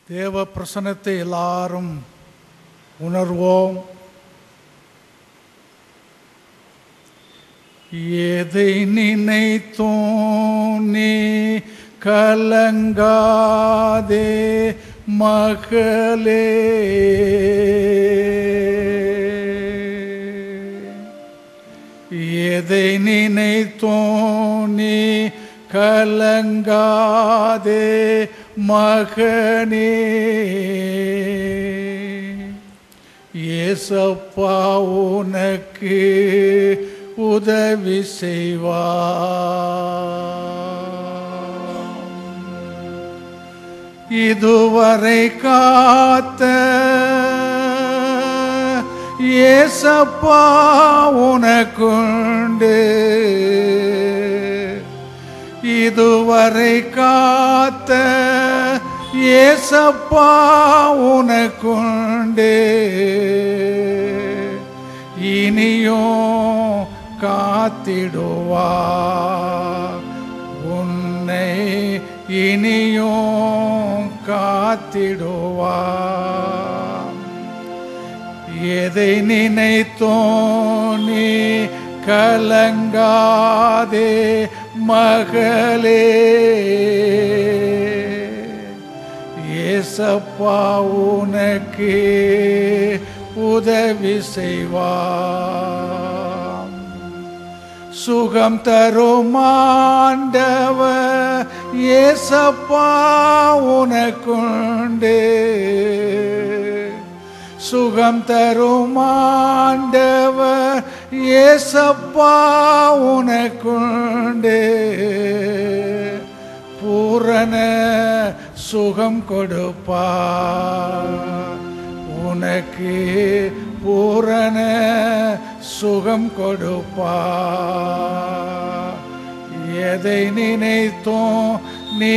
தேவ பிரசன்னத்தை எல்லாரும் உணர்வோம் எதை நினைத்தோம் நீ கலங்காதே மகளே எதை நினைத்தோம் நீ கலங்காதே மகனே ஏசப்பா உனக்கு உதவி செய்வார் இதுவரை காத்த ஏசப்பா உனக்குண்டு இதுவரை காத்த ஏசப்பா உனக்குண்டு இனியும் காத்திடுவா உன்னை இனியும் காத்திடுவா எதை நினைத்தோம் நீ கலங்காதே மகளே ஏசப்பா உனக்கு உதவி செய்வார் சுகம் தருமாண்டவ ஏசப்பா உனக்குண்டு சுகம் தருமாண்டவ ஏசப்பா உனக்குண்டு பூரண சுகம் கொடுப்பா உனக்கு பூரண சுகம் கொடுப்பா எதை நினைத்தோம் நீ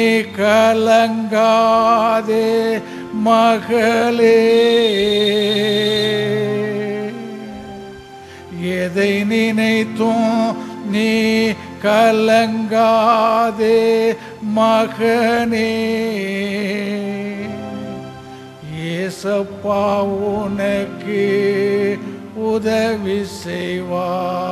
கலங்காதே மகளே எதை நினைத்தோம் நீ கலங்காதே மகனே ஏசப்பா உனக்கு உதவி செய்வா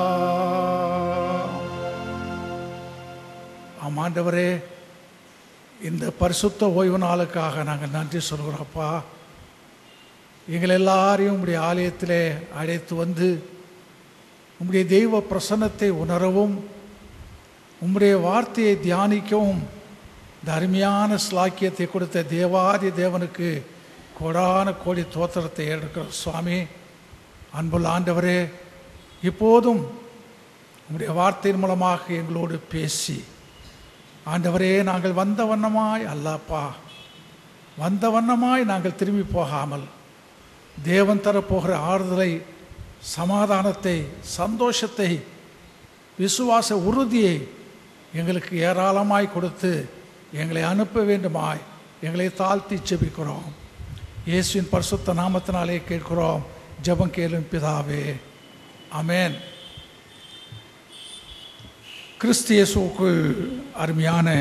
ஆமாண்டவரே இந்த பரிசுத்த ஓய்வு நாளுக்காக நாங்கள் நன்றி சொல்கிறோப்பா எங்கள் எல்லாரையும் உம்முடைய ஆலயத்திலே அழைத்து வந்து உம்முடைய தெய்வ பிரசன்னத்தை உணரவும் உம்முடைய வார்த்தையை தியானிக்கவும் இந்த அருமையான ஸ்லாக்கியத்தை கொடுத்த தேவாதி தேவனுக்கு கோடான கோடி தோத்திரத்தை எடுக்கிற சுவாமி அன்புள்ள ஆண்டவரே இப்போதும் உம்முடைய வார்த்தையின் மூலமாக எங்களோடு பேசி ஆண்டவரே நாங்கள் வந்த வண்ணமாய் அல்லப்பா வந்த வண்ணமாய் நாங்கள் திரும்பி போகாமல் தேவன் தரப்போகிற ஆறுதலை சமாதானத்தை சந்தோஷத்தை விசுவாச உறுதியை எங்களுக்கு ஏராளமாய் கொடுத்து எங்களை அனுப்ப வேண்டுமாய் எங்களை தாழ்த்தி ஜெபிக்கிறோம் இயேசுவின் பரிசுத்த நாமத்தினாலே கேட்கிறோம் ஜெபம் கேளும் பிதாவே அமேன் கிறிஸ்து இயேசுவுக்குள் அருமையான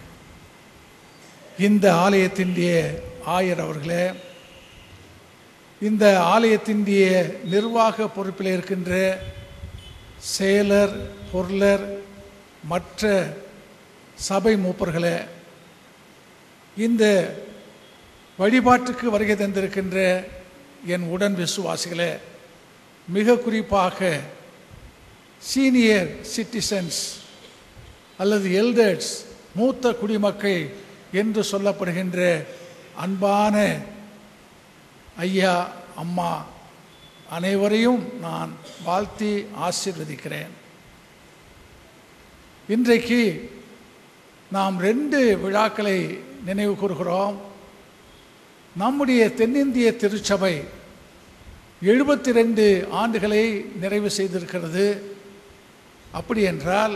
இந்த ஆலயத்தினுடைய ஆயர் அவர்களே இந்த ஆலயத்தினுடைய நிர்வாக பொறுப்பில் இருக்கின்ற செயலர் பொருளர் மற்ற சபை மூப்பர்களே இந்த வழிபாட்டுக்கு வருகை தந்திருக்கின்ற என் உடன் விசுவாசிகளே மிக குறிப்பாக சீனியர் சிட்டிசன்ஸ் அல்லது எல்டர்ஸ் மூத்த குடிமக்கள் என்று சொல்லப்படுகின்ற அன்பான ஐயா அம்மா அனைவரையும் நான் வாழ்த்தி ஆசீர்வதிக்கிறேன் இன்றைக்கு நாம் ரெண்டு விழாக்களை நினைவு கூறுகிறோம் நம்முடைய தென்னிந்திய திருச்சபை எழுபத்தி ரெண்டு ஆண்டுகளை நிறைவு செய்திருக்கிறது அப்படி என்றால்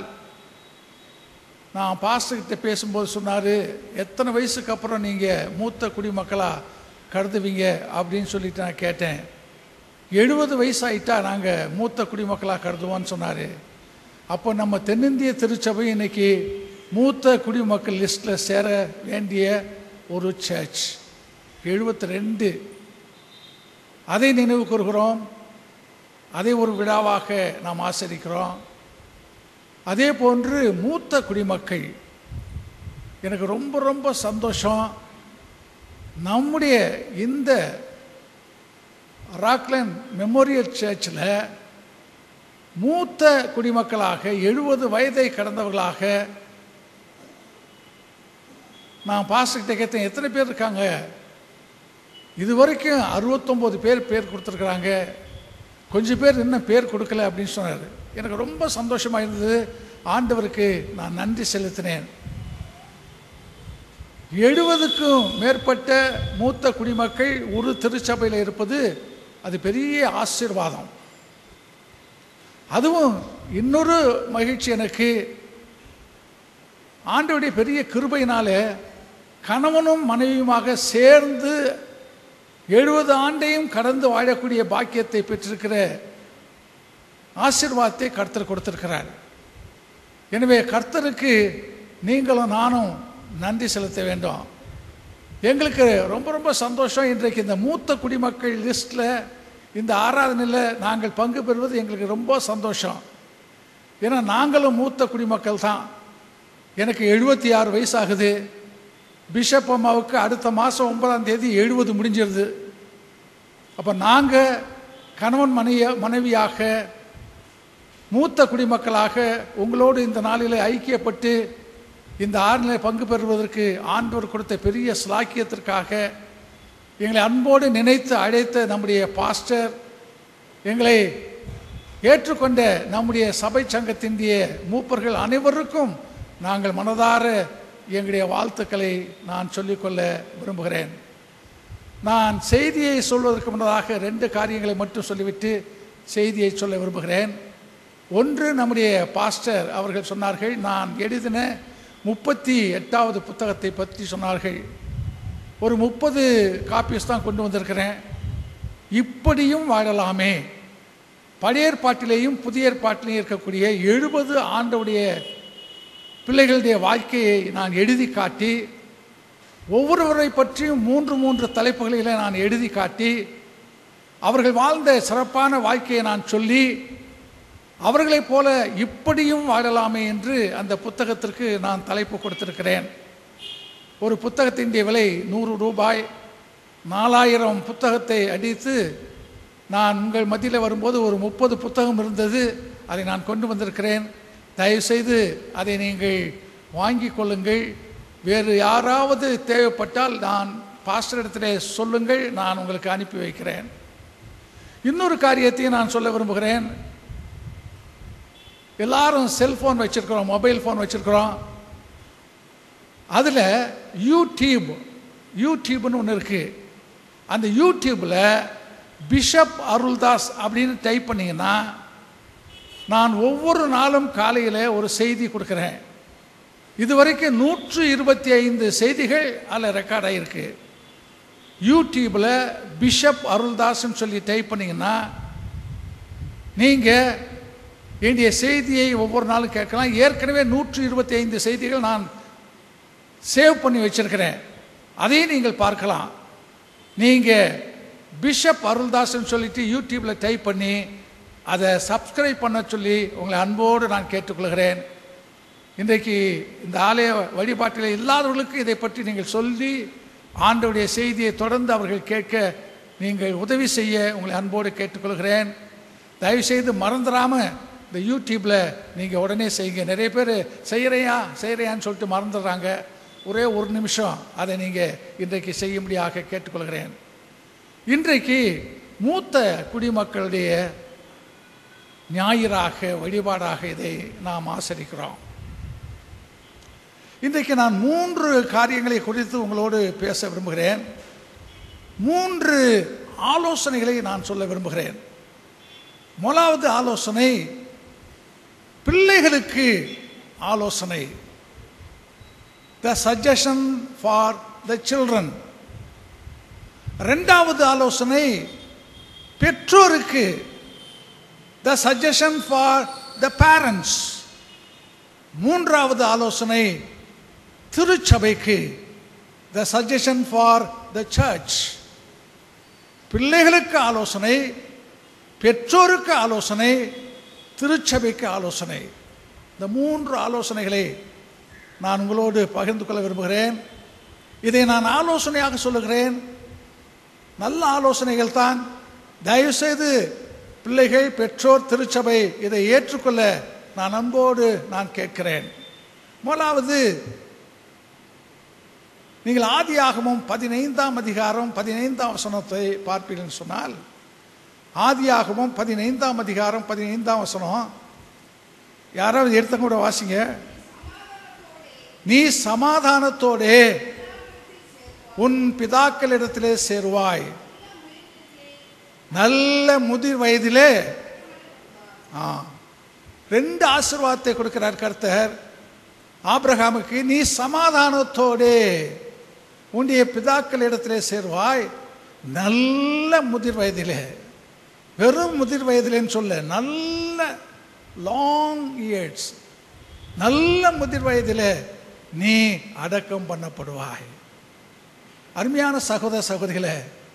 நான் பாஸ்டர்கிட்ட பேசும்போது சொன்னார் எத்தனை வயசுக்கு அப்புறம் நீங்கள் மூத்த குடிமக்களாக கருதுவீங்க அப்படின்னு சொல்லிட்டு நான் கேட்டேன் எழுபது வயசாயிட்டா நாங்கள் மூத்த குடிமக்களாக கருதுவோன்னு சொன்னார் அப்போ நம்ம தென்னிந்திய திருச்சபை இன்னைக்கு மூத்த குடிமக்கள் லிஸ்ட்டில் சேர வேண்டிய ஒரு சர்ச் எழுபத்தி ரெண்டு அதை நினைவு கூறுகிறோம் அதை ஒரு விழாவாக நாம் ஆசரிக்கிறோம் அதே போன்று மூத்த குடிமக்கள் எனக்கு ரொம்ப ரொம்ப சந்தோஷம் நம்முடைய இந்த ராக்லன் மெமோரியல் சர்ச்சில் மூத்த குடிமக்களாக எழுபது வயதை கடந்தவர்களாக நான் பாஸ்டர்கிட்ட கேட்டேன் எத்தனை பேர் இருக்காங்க இது வரைக்கும் அறுபத்தொம்போது பேர் பேர் கொடுத்துருக்குறாங்க கொஞ்சம் பேர் இன்னும் பேர் கொடுக்கல அப்படின்னு சொன்னார் எனக்கு ரொம்ப சந்தோஷமாக இருந்தது ஆண்டவருக்கு நான் நன்றி செலுத்தினேன் எழுபதுக்கும் மேற்பட்ட மூத்த குடிமக்கள் ஒரு திருச்சபையில் இருப்பது அது பெரிய ஆசீர்வாதம் அதுவும் இன்னொரு மகிழ்ச்சி எனக்கு ஆண்டவருடைய பெரிய கிருபையினால கணவனும் மனைவியுமாக சேர்ந்து எழுபது ஆண்டையும் கடந்து வாழக்கூடிய பாக்கியத்தை பெற்றிருக்கிற ஆசீர்வாதத்தை கர்த்தர் கொடுத்திருக்கிறார் எனவே கர்த்தருக்கு நீங்களும் நானும் நன்றி செலுத்த வேண்டும் எங்களுக்கு ரொம்ப ரொம்ப சந்தோஷம் இன்றைக்கு இந்த மூத்த குடிமக்கள் லிஸ்ட்டில் இந்த ஆராதனையில் நாங்கள் பங்கு பெறுவது எங்களுக்கு ரொம்ப சந்தோஷம் ஏன்னா நாங்களும் மூத்த குடிமக்கள் தான் எனக்கு எழுபத்தி ஆறு வயசாகுது பிஷப் அம்மாவுக்கு அடுத்த மாதம் ஒன்பதாம் தேதி எழுபது முடிஞ்சிருது அப்போ நாங்கள் கணவன் மனைய மனைவியாக மூத்த குடிமக்களாக உங்களோடு இந்த நாளில் ஐக்கியப்பட்டு இந்த ஆறில் பங்கு பெறுவதற்கு ஆண்டவர் கொடுத்த பெரிய ஸ்லாக்கியத்திற்காக எங்களை அன்போடு நினைத்து அழைத்த நம்முடைய பாஸ்டர் எங்களை ஏற்றுக்கொண்ட நம்முடைய சபை சங்கத்தினுடைய மூப்பர்கள் அனைவருக்கும் நாங்கள் மனதார எங்களுடைய வாழ்த்துக்களை நான் சொல்லிக்கொள்ள விரும்புகிறேன் நான் செய்தியை சொல்வதற்கு முன்னதாக ரெண்டு காரியங்களை மட்டும் சொல்லிவிட்டு செய்தியை சொல்ல விரும்புகிறேன் ஒன்று நம்முடைய பாஸ்டர் அவர்கள் சொன்னார்கள் நான் எழுதின முப்பத்தி எட்டாவது புத்தகத்தை பற்றி சொன்னார்கள் ஒரு முப்பது காப்பீஸ் தான் கொண்டு வந்திருக்கிறேன் இப்படியும் வாழலாமே பழைய ஏற்பாட்டிலேயும் புதிய ஏற்பாட்டிலேயும் இருக்கக்கூடிய எழுபது ஆண்டவுடைய பிள்ளைகளுடைய வாழ்க்கையை நான் எழுதி காட்டி ஒவ்வொருவரை பற்றியும் மூன்று மூன்று தலைப்புகளில் நான் எழுதி காட்டி அவர்கள் வாழ்ந்த சிறப்பான வாழ்க்கையை நான் சொல்லி அவர்களைப் போல இப்படியும் வாழலாமே என்று அந்த புத்தகத்திற்கு நான் தலைப்பு கொடுத்திருக்கிறேன் ஒரு புத்தகத்தினுடைய விலை நூறு ரூபாய் நாலாயிரம் புத்தகத்தை அடித்து நான் உங்கள் மத்தியில் வரும்போது ஒரு முப்பது புத்தகம் இருந்தது அதை நான் கொண்டு வந்திருக்கிறேன் தயவுசெய்து அதை நீங்கள் வாங்கி கொள்ளுங்கள் வேறு யாராவது தேவைப்பட்டால் நான் பாஸ்டர் இடத்துல சொல்லுங்கள் நான் உங்களுக்கு அனுப்பி வைக்கிறேன் இன்னொரு காரியத்தையும் நான் சொல்ல விரும்புகிறேன் எல்லாரும் செல்ஃபோன் வச்சுருக்கிறோம் மொபைல் ஃபோன் வச்சுருக்கிறோம் அதில் யூடியூப் யூடியூப்னு ஒன்று இருக்குது அந்த யூடியூப்பில் பிஷப் அருள்தாஸ் அப்படின்னு டைப் பண்ணிங்கன்னா நான் ஒவ்வொரு நாளும் காலையில் ஒரு செய்தி கொடுக்குறேன் இதுவரைக்கும் நூற்று இருபத்தி ஐந்து செய்திகள் அதில் ரெக்கார்ட் ஆகிருக்கு யூடியூப்பில் பிஷப் அருள்தாஸ்ன்னு சொல்லி டைப் பண்ணிங்கன்னா நீங்கள் வேண்டிய செய்தியை ஒவ்வொரு நாளும் கேட்கலாம் ஏற்கனவே நூற்று இருபத்தி ஐந்து செய்திகள் நான் சேவ் பண்ணி வச்சிருக்கிறேன் அதையும் நீங்கள் பார்க்கலாம் நீங்கள் பிஷப் அருள்தாஸ்ன்னு சொல்லிட்டு யூடியூப்பில் டைப் பண்ணி அதை சப்ஸ்கிரைப் பண்ண சொல்லி உங்களை அன்போடு நான் கேட்டுக்கொள்கிறேன் இன்றைக்கு இந்த ஆலய வழிபாட்டில் இல்லாதவர்களுக்கு இதை பற்றி நீங்கள் சொல்லி ஆண்டவுடைய செய்தியை தொடர்ந்து அவர்கள் கேட்க நீங்கள் உதவி செய்ய உங்களை அன்போடு கேட்டுக்கொள்கிறேன் தயவுசெய்து மறந்துடாமல் இந்த யூடியூப்பில் நீங்கள் உடனே செய்யுங்க நிறைய பேர் செய்கிறையா செய்கிறையான்னு சொல்லிட்டு மறந்துடுறாங்க ஒரே ஒரு நிமிஷம் அதை நீங்கள் இன்றைக்கு செய்யும்படியாக கேட்டுக்கொள்கிறேன் இன்றைக்கு மூத்த குடிமக்களுடைய ஞாயிறாக வழிபாடாக இதை நாம் ஆசரிக்கிறோம் இன்றைக்கு நான் மூன்று காரியங்களை குறித்து உங்களோடு பேச விரும்புகிறேன் மூன்று ஆலோசனைகளை நான் சொல்ல விரும்புகிறேன் முதலாவது ஆலோசனை பிள்ளைகளுக்கு ஆலோசனை the suggestion for the children ரெண்டாவது ஆலோசனை பெற்றோருக்கு the suggestion for the parents மூன்றாவது ஆலோசனை திருச்சபைக்கு the suggestion for the church பிள்ளைகளுக்கு ஆலோசனை பெற்றோருக்கு ஆலோசனை திருச்சபைக்கு ஆலோசனை இந்த மூன்று ஆலோசனைகளை நான் உங்களோடு பகிர்ந்து கொள்ள விரும்புகிறேன் இதை நான் ஆலோசனையாக சொல்லுகிறேன் நல்ல ஆலோசனைகள் தான் தயவுசெய்து பிள்ளைகள் பெற்றோர் திருச்சபை இதை ஏற்றுக்கொள்ள நான் அன்போடு நான் கேட்கிறேன் முதலாவது நீங்கள் ஆதியாகமும் பதினைந்தாம் அதிகாரம் பதினைந்தாம் வசனத்தை பார்ப்பீர்கள் சொன்னால் ஆதியாகமும் பதினைந்தாம் அதிகாரம் பதினைந்தாம் வசனம் யாராவது எடுத்த கூட வாசிங்க நீ சமாதானத்தோடே உன் பிதாக்களிடத்திலே சேருவாய் நல்ல முதிர் வயதிலே ஆ ரெண்டு ஆசீர்வாதத்தை கொடுக்கிறார் கர்த்தர் ஆபிரகாமுக்கு நீ சமாதானத்தோடே உன்னுடைய பிதாக்கள் இடத்திலே சேருவாய் நல்ல முதிர் வயதிலே வெறும் முதிர் வயதிலேன்னு சொல்ல நல்ல லாங் இயர்ஸ் நல்ல முதிர் வயதிலே நீ அடக்கம் பண்ணப்படுவாய் அருமையான சகோதர சகோதரிகளே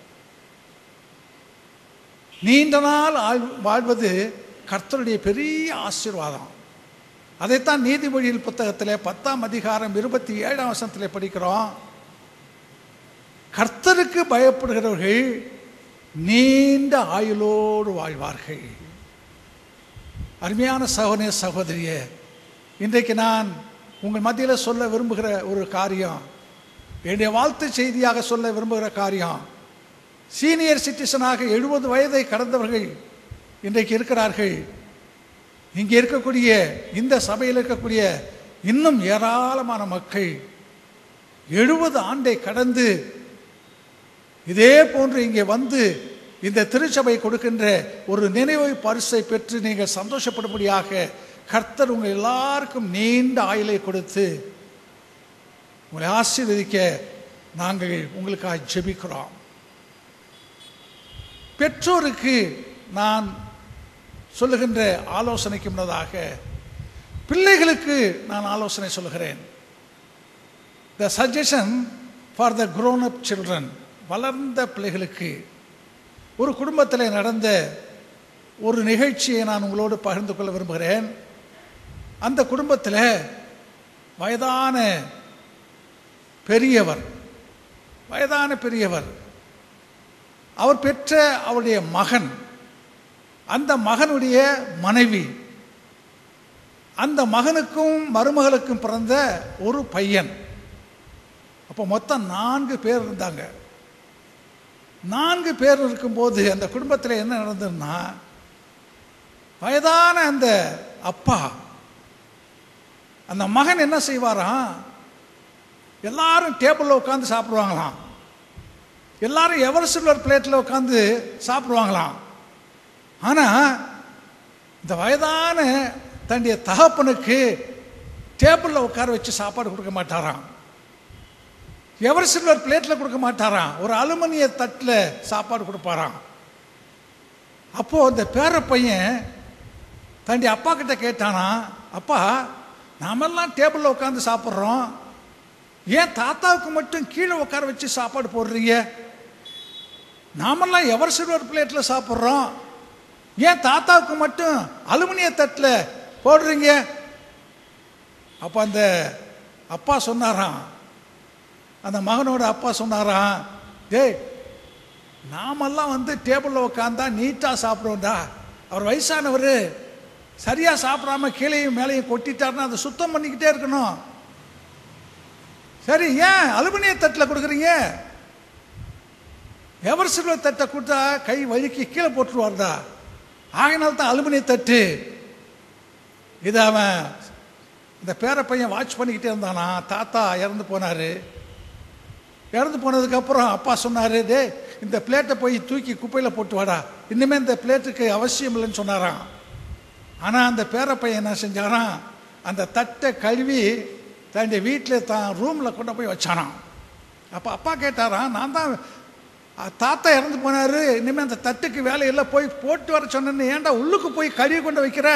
நீண்ட நாள் ஆழ்- வாழ்வது கர்த்தருடைய பெரிய ஆசீர்வாதம் அதைத்தான் நீதிமொழியில் புத்தகத்தில் பத்தாம் அதிகாரம் இருபத்தி ஏழாம் வசனத்தில் படிக்கிறோம் கர்த்தருக்கு பயப்படுகிறவர்கள் நீண்ட ஆயுளோடு வாழ்வார்கள் அருமையான சகோதர சகோதரியே இன்றைக்கு நான் உங்கள் மத்தியில் சொல்ல விரும்புகிற ஒரு காரியம் என்னுடைய வாழ்த்து செய்தியாக சொல்ல விரும்புகிற காரியம் சீனியர் சிட்டிசனாக எழுபது வயதை கடந்தவர்கள் இன்றைக்கு இருக்கிறார்கள் இங்கே இருக்கக்கூடிய இந்த சபையில் இருக்கக்கூடிய இன்னும் ஏராளமான மக்கள் எழுபது ஆண்டை கடந்து இதே போன்று இங்கே வந்து இந்த திருச்சபை கொடுக்கின்ற ஒரு நினைவு பரிசை பெற்று நீங்கள் சந்தோஷப்படும்படியாக கர்த்தர் உங்கள் எல்லாருக்கும் நீண்ட ஆயுளை கொடுத்து உங்களை ஆசீர்வதிக்க நாங்கள் உங்களுக்காக ஜெபிக்கிறோம் பெற்றோருக்கு நான் சொல்லுகின்ற ஆலோசனைக்கு முன்னதாக பிள்ளைகளுக்கு நான் ஆலோசனை சொல்லுகிறேன் the suggestion for the grown up children வளர்ந்த பிள்ளைகளுக்கு ஒரு குடும்பத்தில் நடந்த ஒரு நிகழ்ச்சியை நான் உங்களோடு பகிர்ந்து கொள்ள விரும்புகிறேன் அந்த குடும்பத்தில் வயதான பெரியவர் வயதான பெரியவர் அவர் பெற்ற அவருடைய மகன் அந்த மகனுடைய மனைவி அந்த மகனுக்கும் மருமகளுக்கும் பிறந்த ஒரு பையன் அப்போ மொத்தம் நான்கு பேர் இருந்தாங்க நான்கு பேர் இருக்கும்போது அந்த குடும்பத்தில் என்ன நடந்ததுன்னா வயதான அந்த அப்பா அந்த மகன் என்ன செய்வாராம் எல்லாரும் டேபிளில் உட்காந்து சாப்பிடுவாங்களாம் எல்லாரும் எவர் சில்வர் பிளேட்டில் உட்காந்து சாப்பிடுவாங்களாம் ஆனால் இந்த வயதான தன்னுடைய தகப்பனுக்கு டேபிளில் உட்கார வச்சு சாப்பாடு கொடுக்க மாட்டாராம் எவர் சில்வர் பிளேட்டில் கொடுக்க மாட்டாராம் ஒரு அலுமினிய தட்டில் சாப்பாடு கொடுப்பாராம் அப்போது அந்த பேர பையன் தன்னுடைய அப்பா கிட்ட கேட்டானா அப்பா நாமெல்லாம் டேபிளில் உட்காந்து சாப்பிட்றோம் ஏன் தாத்தாவுக்கு மட்டும் கீழே உட்கார வச்சு சாப்பாடு போடுறீங்க நாமெல்லாம் எவர் சில்வர் பிளேட்டில் சாப்பிட்றோம் ஏன் தாத்தாவுக்கு மட்டும் அலுமினிய தட்டில் போடுறீங்க அப்போ அந்த அப்பா சொன்னாராம் அந்த மகனோட அப்பா சொன்னாராம் டேய் நாமெல்லாம் வந்து டேபிளில் உட்காந்தா நீட்டாக சாப்பிடுவோம்டா அவர் வயசானவர் சரியாக சாப்பிடாம கீழேயும் மேலேயும் கொட்டிட்டாருன்னா அதை சுத்தம் பண்ணிக்கிட்டே இருக்கணும் சரி ஏன் அலுமினிய தட்டில் கொடுக்குறீங்க எவர் சில்வர் தட்டை கொடுத்தா கை வழுக்கி கீழே போட்டுருவார்டா ஆகினால தான் அலுமினிய தட்டு இது அவன் இந்த பேர பையன் வாட்ச் பண்ணிக்கிட்டே இருந்தானா தாத்தா இறந்து போனார் இறந்து போனதுக்கப்புறம் அப்பா சொன்னார் டே இந்த பிளேட்டை போய் தூக்கி குப்பையில் போட்டு வாடா இனிமேல் இந்த பிளேட்டுக்கு அவசியம் இல்லைன்னு சொன்னாராம் ஆனால் அந்த பேர பையன் என்ன செஞ்சாராம் அந்த தட்டை கழுவி தன்னுடைய வீட்டில் தான் ரூமில் கொண்டு போய் வச்சானாம் அப்போ அப்பா கேட்டாராம் நான் தான் அ, தாத்தா இறந்து போனார் இனிமேல் அந்த தட்டுக்கு வேலையில்லை போய் போட்டு வர சொன்னேன்னு ஏன்டா உள்ளுக்கு போய் கழுவி கொண்டு வைக்கிற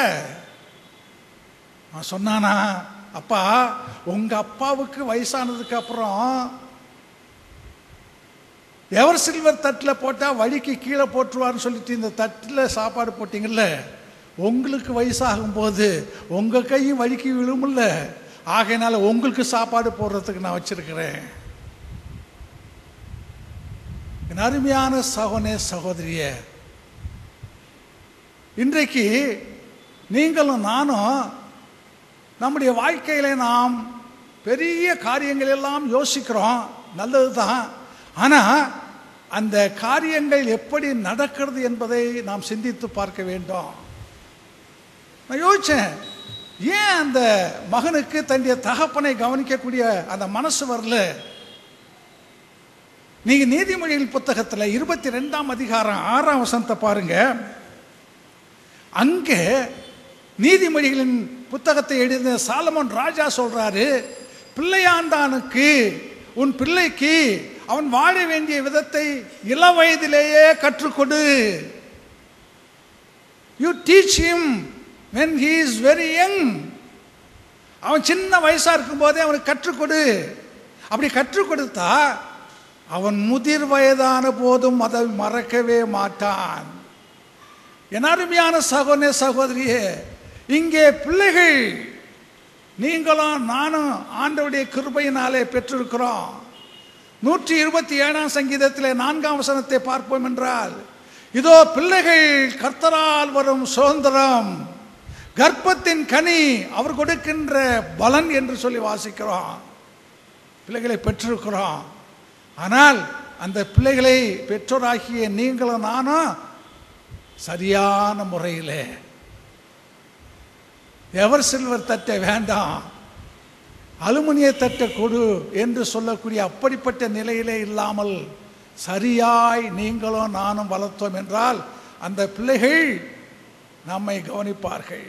நான் சொன்னானா அப்பா உங்க அப்பாவுக்கு வயசானதுக்கு அப்புறம் எவர் சில்வர் தட்டில் போட்டால் வழிக்கு கீழே போட்டுருவார்னு சொல்லிட்டு இந்த தட்டில் சாப்பாடு போட்டிங்கல்ல உங்களுக்கு வயசாகும் போது உங்கள் கையும் வழிக்கு விழுமில்ல ஆகையினால உங்களுக்கு சாப்பாடு போடுறதுக்கு நான் வச்சிருக்கிறேன் என் அருமையான சகோனே சகோதரிய இன்றைக்கு நீங்களும் நானும் நம்முடைய வாழ்க்கையில நாம் பெரிய காரியங்கள் எல்லாம் யோசிக்கிறோம் நல்லது தான் ஆனால் அந்த காரியங்கள் எப்படி நடக்கிறது என்பதை நாம் சிந்தித்து பார்க்க வேண்டும் நான் யோசிச்சேன் ஏன் அந்த மகனுக்கு தன்னுடைய தகப்பனை கவனிக்கக்கூடிய அந்த மனசு வரல நீங்க நீதிமொழிகள் புத்தகத்தில் இருபத்தி ரெண்டாம் அதிகாரம் ஆறாம் வசனத்தை பாருங்க அங்கே நீதிமொழிகளின் புத்தகத்தை எழுதின சாலமோன் ராஜா சொல்றாரு பிள்ளையாண்டானுக்கு உன் பிள்ளைக்கு அவன் வாழ வேண்டிய விதத்தை இள வயதிலேயே கற்றுக்கொடு you teach him when he is very young அவன் சின்ன வயசா இருக்கும் போதே அவனுக்கு கற்றுக்கொடு அப்படி கற்றுக் கொடுத்தா அவன் முதிர் வயதான போதும் அதை மறக்கவே மாட்டான் என் அருமையான சகோதர சகோதரியே இங்கே பிள்ளைகள் நீங்களும் நானும் ஆண்டவுடைய கிருபையினாலே பெற்றிருக்கிறோம் நூற்றி இருபத்தி ஏழாம் சங்கீதத்தில் நான்காம் வசனத்தை பார்ப்போம் என்றால் இதோ பிள்ளைகள் கர்த்தரால் வரும் சுதந்திரம் கர்ப்பத்தின் கனி அவர் கொடுக்கின்ற பலன் என்று சொல்லி வாசிக்கிறோம் பிள்ளைகளை பெற்றிருக்கிறோம் ஆனால் அந்த பிள்ளைகளை பெற்றோராகிய நீங்களும் நானும் சரியான முறையில் எவர் சில்வர் தட்டை வேண்டாம் அலுமினிய தட்டை கொடு என்று சொல்லக்கூடிய அப்படிப்பட்ட நிலையிலே இல்லாமல் சரியாய் நீங்களும் நானும் வளர்த்தோம் என்றால் அந்த பிள்ளைகள் நம்மை கவனிப்பார்கள்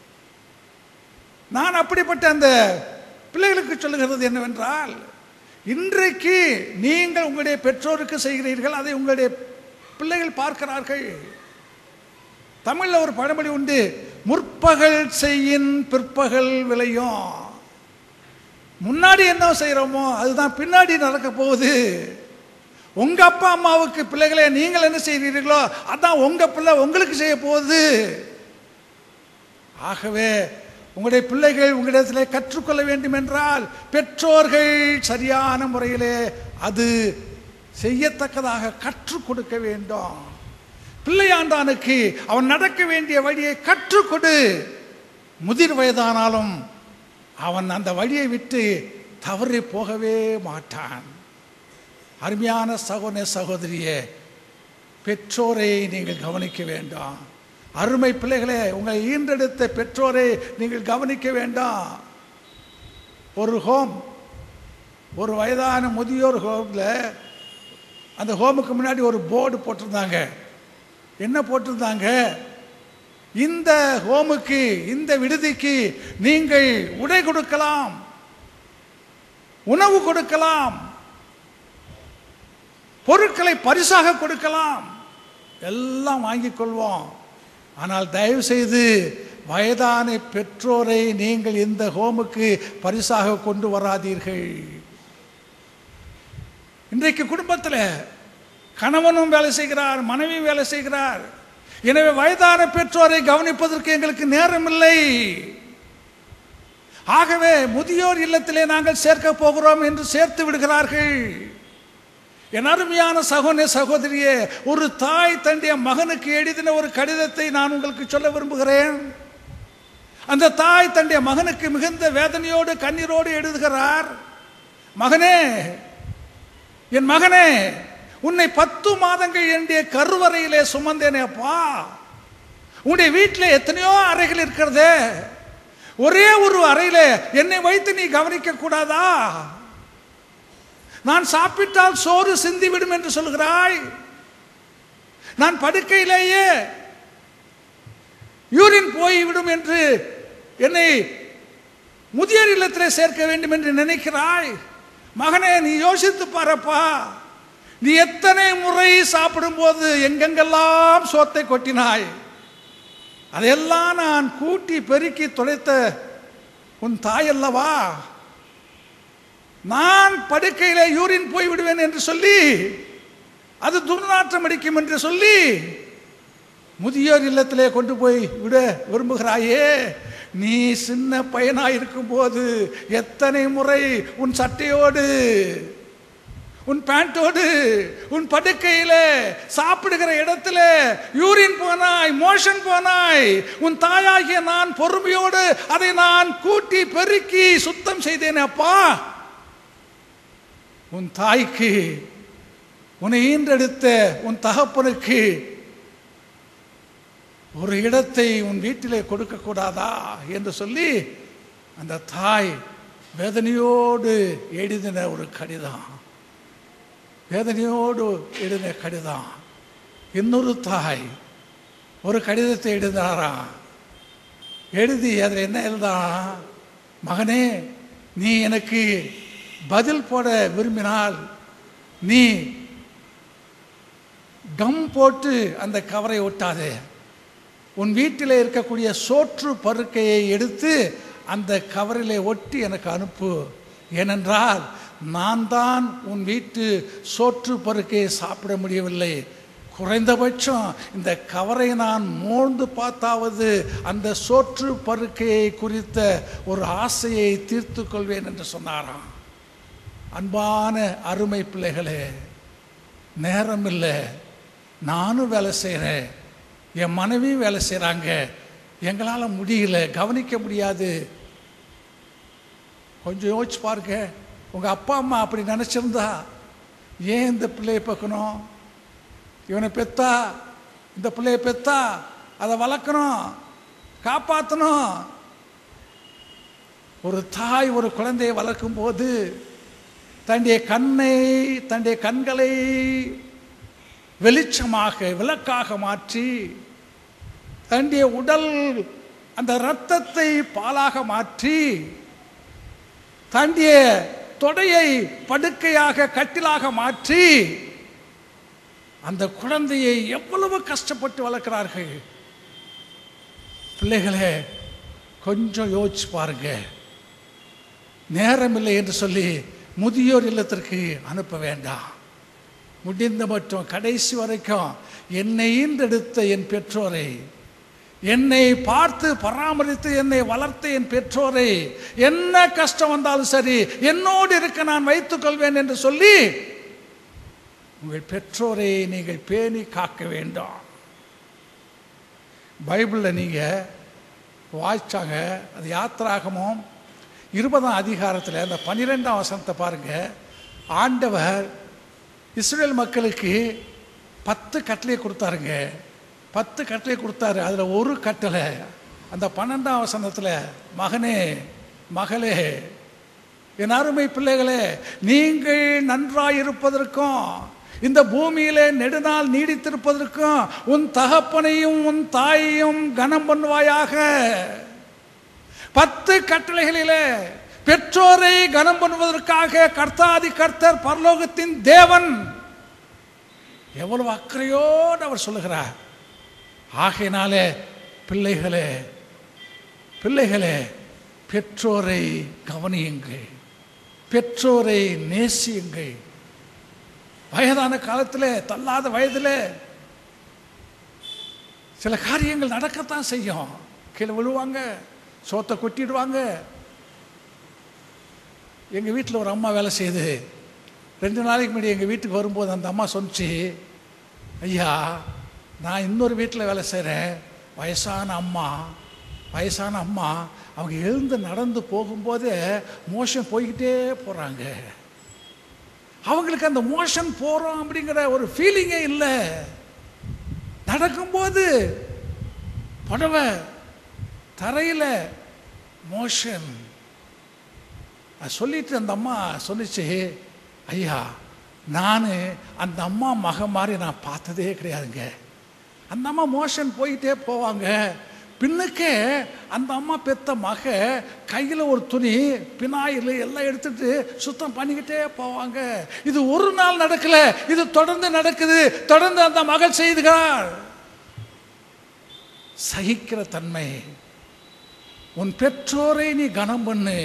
நான் அப்படிப்பட்ட அந்த பிள்ளைகளுக்கு சொல்லுகிறது என்னவென்றால் இன்றைக்கு நீங்கள் உங்களுடைய பெற்றோருக்கு செய்கிறீர்கள் அதை உங்களுடைய பிள்ளைகள் பார்க்கிறார்கள் தமிழில் ஒரு பழமொழி உண்டு முற்பகல் செய்யின் பிற்பகல் விளையும் முன்னாடி என்ன செய்கிறோமோ அதுதான் பின்னாடி நடக்க போகுது உங்க அப்பா அம்மாவுக்கு பிள்ளைகளை நீங்கள் என்ன செய்கிறீர்களோ அதான் உங்க பிள்ளை உங்களுக்கு செய்ய போகுது ஆகவே உங்களுடைய பிள்ளைகள் உங்களிடத்தில் கற்றுக்கொள்ள வேண்டும் என்றால் பெற்றோர்கள் சரியான முறையிலே அது செய்யத்தக்கதாக கற்றுக் கொடுக்க வேண்டும் பிள்ளையாண்டானுக்கு அவன் நடக்க வேண்டிய வழியை கற்றுக்கொடு முதிர் வயதானாலும் அவன் அந்த வழியை விட்டு தவறி போகவே மாட்டான் அருமையான சகோதர சகோதரியே பெற்றோரை நீங்கள் கவனிக்க வேண்டாம் அருமை பிள்ளைகளே உங்களை ஈன்றெடுத்த பெற்றோரை நீங்கள் கவனிக்க வேண்டாம் ஒரு ஹோம் ஒரு வயதான முதியோர் ஹோமில் அந்த ஹோமுக்கு முன்னாடி ஒரு போர்டு போட்டிருந்தாங்க என்ன போட்டிருந்தாங்க இந்த ஹோமுக்கு இந்த விடுதிக்கு நீங்கள் உடை கொடுக்கலாம் உணவு கொடுக்கலாம் பொருட்களை பரிசாக கொடுக்கலாம் எல்லாம் வாங்கிக் கொள்வோம் ஆனால் தயவு செய்து வயதான பெற்றோரை நீங்கள் இந்த ஹோமுக்கு பரிசாக கொண்டு வராதீர்கள் இன்றைக்கு குடும்பத்தில் கணவனும் வேலை செய்கிறார் மனைவியும் வேலை செய்கிறார் எனவே வயதான பெற்றோரை கவனிப்பதற்கு எங்களுக்கு நேரம் இல்லை ஆகவே முதியோர் இல்லத்திலே நாங்கள் சேர்க்க போகிறோம் என்று சேர்த்து விடுகிறார்கள் என் அருமையான சகோதர சகோதரியே ஒரு தாய் தன்னுடைய மகனுக்கு எழுதின ஒரு கடிதத்தை நான் உங்களுக்கு சொல்ல விரும்புகிறேன் அந்த தாய் தன்னுடைய மகனுக்கு மிகுந்த வேதனையோடு கண்ணீரோடு எழுதுகிறார் மகனே என் மகனே உன்னை பத்து மாதங்கள் என்னுடைய கருவறையிலே சுமந்தேனேப்பா உன்னுடைய வீட்டில் எத்தனையோ அறைகள் இருக்கிறதே ஒரே ஒரு அறையில என்னை வைத்து நீ கவனிக்க கூடாதா நான் சாப்பிட்டால் சோறு சிந்திவிடும் என்று சொல்கிறாய் நான் படுக்கையிலேயே யூரின் போய்விடும் என்று என்னை முதியோர் இல்லத்தில் சேர்க்க வேண்டும் என்று நினைக்கிறாய் மகனே நீ யோசித்து பாரப்பா நீ எத்தனை முறை சாப்பிடும்போது எங்கெங்கெல்லாம் சோத்தை கொட்டினாய் அதையெல்லாம் நான் கூட்டி பெருக்கி துடைத்த உன் தாய் அல்லவா நான் படுக்கையிலே யூரின் போய் விடுவேன் என்று சொல்லி அது துர்நாற்றம் அடிக்கும் என்று சொல்லி முதியோர் இல்லத்திலே கொண்டு போய் விட விரும்புகிறாயே நீ சின்ன பையனாய் இருக்கும்போது எத்தனை முறை உன் சட்டையோடு உன் பேண்டோடு உன் படுக்கையில சாப்பிடுகிற இடத்துல யூரின் போனாய் மோஷன் போனாய் உன் தாயாகிய நான் பொறுமையோடு அதை நான் கூட்டி பெருக்கி சுத்தம் செய்தேன் அப்பா உன் தாய்க்கு உன்னை ஈன்றெடுத்த உன் தகப்பனுக்கு ஒரு இடத்தை உன் வீட்டிலே கொடுக்க கூடாதா என்று சொல்லி அந்த தாய் வேதனையோடு எழுதின ஒரு கடிதம் வேதனையோடு எழுதின கடிதம் இன்னொரு தாய் ஒரு கடிதத்தை எழுதினாராம் எழுதி அதில் என்ன எழுதான் மகனே நீ எனக்கு பதில் போட விரும்பினால் நீ கம் போட்டு அந்த கவரை ஒட்டாதே உன் வீட்டில் இருக்கக்கூடிய சோற்று பருக்கையை எடுத்து அந்த கவரிலே ஒட்டி எனக்கு அனுப்பு ஏனென்றால் நான் தான் உன் வீட்டு சோற்று பருக்கையை சாப்பிட முடியவில்லை குறைந்தபட்சம் இந்த கவரை நான் மோழ்ந்து பார்த்தாவது அந்த சோற்று பருக்கையை குறித்த ஒரு ஆசையை தீர்த்து கொள்வேன் என்று சொன்னாராம் அன்பான அருமை பிள்ளைகளே நேரம் இல்லை நானும் வேலை செய்கிறேன் என் மனைவியும் வேலை செய்கிறாங்க எங்களால் முடியல கவனிக்க முடியாது கொஞ்சம் யோசிச்சு பாருங்க உங்கள் அப்பா அம்மா அப்படி நினச்சிருந்தா ஏன் இந்த பிள்ளையை பார்க்கணும் இவனை பெத்தா இந்த பிள்ளையை பெத்தா அதை வளர்க்கணும் காப்பாற்றணும் ஒரு தாய் ஒரு குழந்தையை வளர்க்கும் போது தன்னுடைய கண்ணை தன்னுடைய கண்களை வெளிச்சமாக விளக்காக மாற்றி தன்னுடைய உடல் அந்த இரத்தத்தை பாலாக மாற்றி தன்னுடைய தொடையை படுக்கையாக கட்டிலாக மாற்றி அந்த குழந்தையை எவ்வளவு கஷ்டப்பட்டு வளர்க்கிறார்கள் பிள்ளைகளே கொஞ்சம் யோசிச்சு பாருங்க நேரம் இல்லை என்று சொல்லி முதியோர் இல்லத்திற்கு அனுப்ப வேண்டாம் முடிந்த மட்டும் கடைசி வரைக்கும் என்னை ஈன்றெடுத்த என் பெற்றோரை என்னை பார்த்து பராமரித்து என்னை வளர்த்த என் பெற்றோரை என்ன கஷ்டம் வந்தாலும் சரி என்னோடு இருக்க நான் வைத்துக் கொள்வேன் என்று சொல்லி உங்கள் பெற்றோரை நீங்கள் பேணி காக்க வேண்டும் பைபிளில் நீங்கள் வாய்ச்சாங்க அது யாத்திராகமும் இருபதாம் அதிகாரத்தில் அந்த பன்னிரெண்டாம் வசனத்தை பாருங்க ஆண்டவர் இஸ்ரேல் மக்களுக்கு பத்து கட்டளை கொடுத்தாருங்க பத்து கட்டளை கொடுத்தாரு அதில் ஒரு கட்டளை அந்த பன்னெண்டாம் வசனத்தில் மகனே மகளே என் அருமை பிள்ளைகளே நீங்கள் நன்றாய் இருப்பதற்கும் இந்த பூமியிலே நெடுநாள் நீடித்திருப்பதற்கும் உன் தகப்பனையும் உன் தாயையும் கனம் பண்ணுவாயாக பத்து கட்டளைகளிலே பெற்றோரை கனம் பண்ணுவதற்காக கர்த்தாதி கர்த்தர் பரலோகத்தின் தேவன் எவ்வளவு அக்கறையோடு அவர் சொல்லுகிறார் ஆகையினாலே பிள்ளைகளே பிள்ளைகளே பெற்றோரை கவனியுங்கள் பெற்றோரை நேசியுங்கள் வயதான காலத்தில் தள்ளாத வயதில் சில காரியங்கள் நடக்கத்தான் செய்யும் கீழே விழுவாங்க சோத்தை கொட்டிடுவாங்க எங்கள் வீட்டில் ஒரு அம்மா வேலை செய்யுது ரெண்டு நாளைக்கு முன்னாடி எங்கள் வீட்டுக்கு வரும்போது அந்த அம்மா சொன்னிச்சு ஐயா நான் இன்னொரு வீட்டில் வேலை செய்கிறேன் வயசான அம்மா வயசான அம்மா அவங்க எழுந்து நடந்து போகும்போதே மோஷன் போய்கிட்டே போகிறாங்க அவங்களுக்கு அந்த மோஷன் போகிறோம் அப்படிங்கிற ஒரு ஃபீலிங்கே இல்லை நடக்கும்போது புடவை தரையில் மோஷன் அது சொல்லிட்டு அந்த அம்மா சொல்லிச்சு ஐயா நான் அந்த அம்மா மக மாதிரி நான் பார்த்ததே கிடையாதுங்க அந்த அம்மா மோஷன் போயிட்டே போவாங்க பின்னுக்கே அந்த அம்மா பெத்த மக கையில் ஒரு துணி பினாயில் எல்லாம் எடுத்துட்டு சுத்தம் பண்ணிக்கிட்டே போவாங்க இது ஒரு நாள் நடக்கல இது தொடர்ந்து நடக்குது தொடர்ந்து அந்த மகள் செய்துகிறாள் சகிக்கிற தன்மை உன் பெற்றோரை நீ கனம் பண்ணு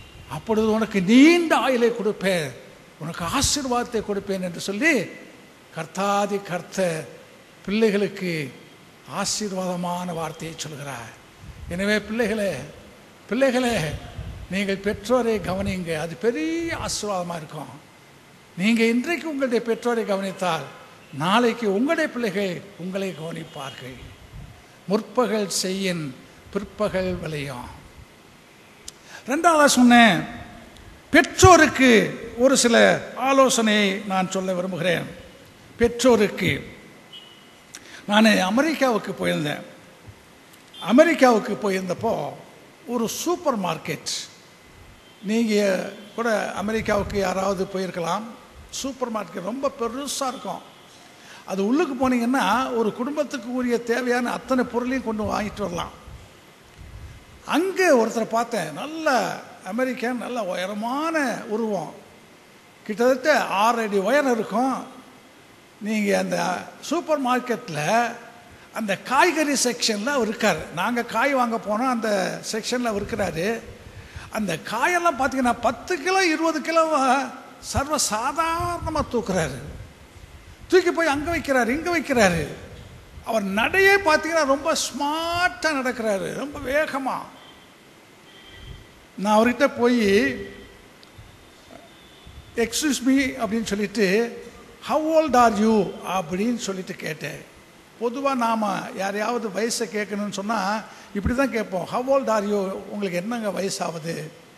அப்பொழுது உனக்கு நீண்ட ஆயுளை கொடுப்பேன் உனக்கு ஆசீர்வாதத்தை கொடுப்பேன் என்று சொல்லி கர்த்தாதி கர்த்தர் பிள்ளைகளுக்கு ஆசீர்வாதமான வார்த்தையை சொல்கிறார் எனவே பிள்ளைகளே பிள்ளைகளே நீங்கள் பெற்றோரை கவனிங்க அது பெரிய ஆசீர்வாதமாக இருக்கும் நீங்கள் இன்றைக்கு உங்களுடைய பெற்றோரை கவனித்தால் நாளைக்கு உங்களுடைய பிள்ளைகள் உங்களை கவனிப்பார்கள் முற்பகல் செய்யின் பிற்பகல் விளையும் ரெண்டாவதா சொன்னேன் பெற்றோருக்கு ஒரு சில ஆலோசனையை நான் சொல்ல விரும்புகிறேன் பெற்றோருக்கு நான் அமெரிக்காவுக்கு போயிருந்தேன் அமெரிக்காவுக்கு போயிருந்தப்போ ஒரு சூப்பர் மார்க்கெட் நீங்கள் கூட அமெரிக்காவுக்கு யாராவது போயிருக்கலாம் சூப்பர் மார்க்கெட் ரொம்ப பெருசாக இருக்கும் அது உள்ளுக்கு போனீங்கன்னா ஒரு குடும்பத்துக்கு உரிய தேவையான அத்தனை பொருளையும் கொண்டு வாங்கிட்டு வரலாம் அங்கே ஒருத்தரை பார்த்தேன் நல்ல அமெரிக்கன் நல்ல உயரமான உருவம் கிட்டத்தட்ட ஆறு அடி உயரம் இருக்கும் நீங்கள் அந்த சூப்பர் மார்க்கெட்டில் அந்த காய்கறி செக்ஷனில் அவர் இருக்கார் நாங்கள் காய் வாங்க போனோம் அந்த செக்ஷனில் அவர் இருக்கிறாரு அந்த காயெல்லாம் பார்த்தீங்கன்னா பத்து கிலோ இருபது கிலோவை சர்வ சாதாரணமாக தூக்குறாரு தூக்கி போய் அங்கே வைக்கிறாரு இங்கே வைக்கிறாரு அவர் நடையே பார்த்தீங்கன்னா ரொம்ப ஸ்மார்ட்டாக நடக்கிறாரு ரொம்ப வேகமாக நான் அவர்கிட்ட போய் எக்ஸ்கியூஸ் மீ அப்படின்னு சொல்லிட்டு ஹவ் ஓல்ட் ஆர் யூ அப்படின்னு சொல்லிட்டு கேட்டேன் பொதுவாக நாம் யாரையாவது வயசை கேட்கணும்னு சொன்னால் இப்படி தான் கேட்போம் ஹவ் ஓல்ட் ஆர் யூ உங்களுக்கு என்னங்க வயசாகுது